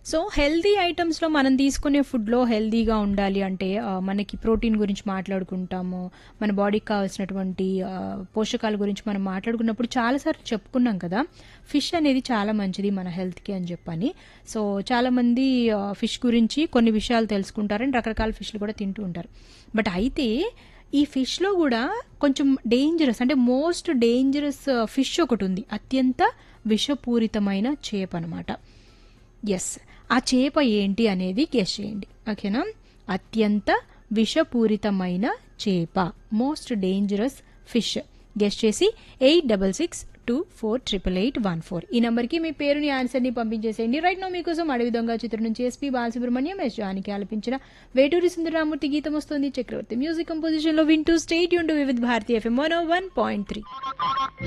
so healthy ఐటమ్స్లో మనం తీసుకునే ఫుడ్లో హెల్దీగా ఉండాలి అంటే ఆ, మనకి ప్రోటీన్ గురించి మాట్లాడుకుంటాము మన బాడీకి కావాల్సినటువంటి ఆ, పోషకాల గురించి మనం మాట్లాడుకున్నప్పుడు చాలాసార్లు చెప్పుకున్నాం కదా ఫిష్ అనేది చాలా మంచిది మన హెల్త్కి అని చెప్పని సో చాలామంది ఫిష్ గురించి కొన్ని విషయాలు తెలుసుకుంటారని రకరకాల ఫిష్లు కూడా తింటూ ఉంటారు బట్ అయితే ఈ ఫిష్లో కూడా కొంచెం డేంజరస్ అంటే మోస్ట్ డేంజరస్ ఫిష్ ఒకటి ఉంది అత్యంత విషపూరితమైన చేప అనమాట ఎస్ ఆ చేప ఏంటి అనేది గెస్ చేయండి ఓకేనా అత్యంత విషపూరితమైన చేప మోస్ట్ డేంజరస్ ఫిష్ గెస్ చేసి eight double six two four triple eight one four ఈ నెంబర్కి మీ పేరుని ఆన్సర్ని పంపించేసేయండి రైట్ నో మీకోసం అడవి దొంగ చిత్రం నుంచి ఎస్పీ బాలసుబ్రహ్మణ్యం ఎస్ జానికి ఆలపించిన వేటూరి సుందరరామూర్తి గీతం వస్తుంది చక్రవర్తి మ్యూజిక్ కంపోజిషన్లో వింటూ స్టేట్ యూన్ to Vividh Bharati FM one one point three